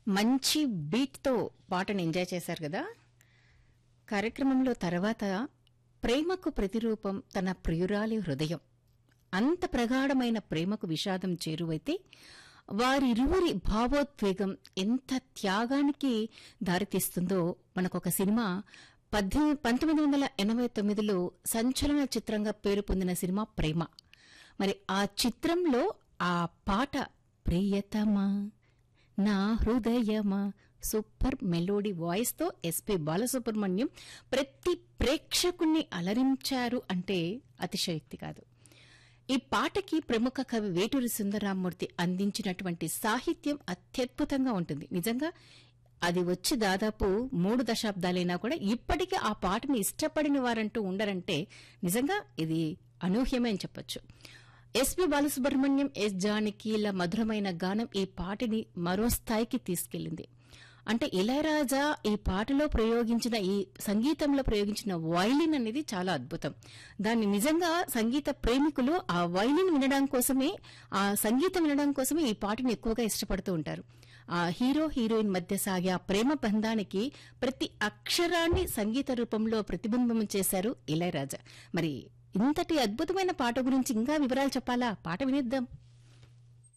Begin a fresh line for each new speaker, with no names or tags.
మంచి బీట్తో పాటను ఎంజాయ్ చేశారు కదా కార్యక్రమంలో తర్వాత ప్రేమకు ప్రతిరూపం తన ప్రియురాలి హృదయం అంత ప్రగాఢమైన ప్రేమకు విషాదం చేరువైతే వారిరువురి భావోద్వేగం ఎంత త్యాగానికి దారితీస్తుందో మనకొక సినిమా పద్దెనిమిది పంతొమ్మిది వందల ఎనభై తొమ్మిదిలో సంచలన చిత్రంగా పేరు పొందిన సినిమా ప్రేమ మరి ఆ చిత్రంలో ఆ పాట ప్రియతమా నా హృదయమా సూపర్ మెలోడీ వాయిస్ తో ఎస్పి బాలసుబ్రహ్మణ్యం ప్రతి ప్రేక్షకుణ్ణి అలరించారు అంటే అతిశయోక్తి కాదు ఈ పాటకి ప్రముఖ కవి వేటూరి సుందరరామూర్తి అందించినటువంటి సాహిత్యం అత్యద్భుతంగా ఉంటుంది నిజంగా అది వచ్చి దాదాపు మూడు దశాబ్దాలైనా కూడా ఇప్పటికీ ఆ పాటని ఇష్టపడిన వారంటూ ఉండరంటే నిజంగా ఇది అనూహ్యమే అని చెప్పొచ్చు ఎస్పి బాలసుబ్రహ్మణ్యం ఎస్ జానకిల మధురమైన గానం ఈ పాటని మరో స్థాయికి తీసుకెళ్లింది అంటే ఇళయరాజా ఈ పాటలో ప్రయోగించిన ఈ సంగీతంలో ప్రయోగించిన వైలిన్ అనేది చాలా అద్భుతం దాన్ని నిజంగా సంగీత ప్రేమికులు ఆ వైలిన్ వినడం కోసమే ఆ సంగీతం వినడం కోసమే ఈ పాటను ఎక్కువగా ఇష్టపడుతూ ఉంటారు ఆ హీరో హీరోయిన్ మధ్య సాగే ఆ ప్రేమ బంధానికి ప్రతి అక్షరాన్ని సంగీత రూపంలో ప్రతిబింబం చేశారు ఇళయరాజా మరి ఇంతటి అద్భుతమైన పాట గురించి ఇంకా వివరాలు చెప్పాలా పాట వినిద్దాం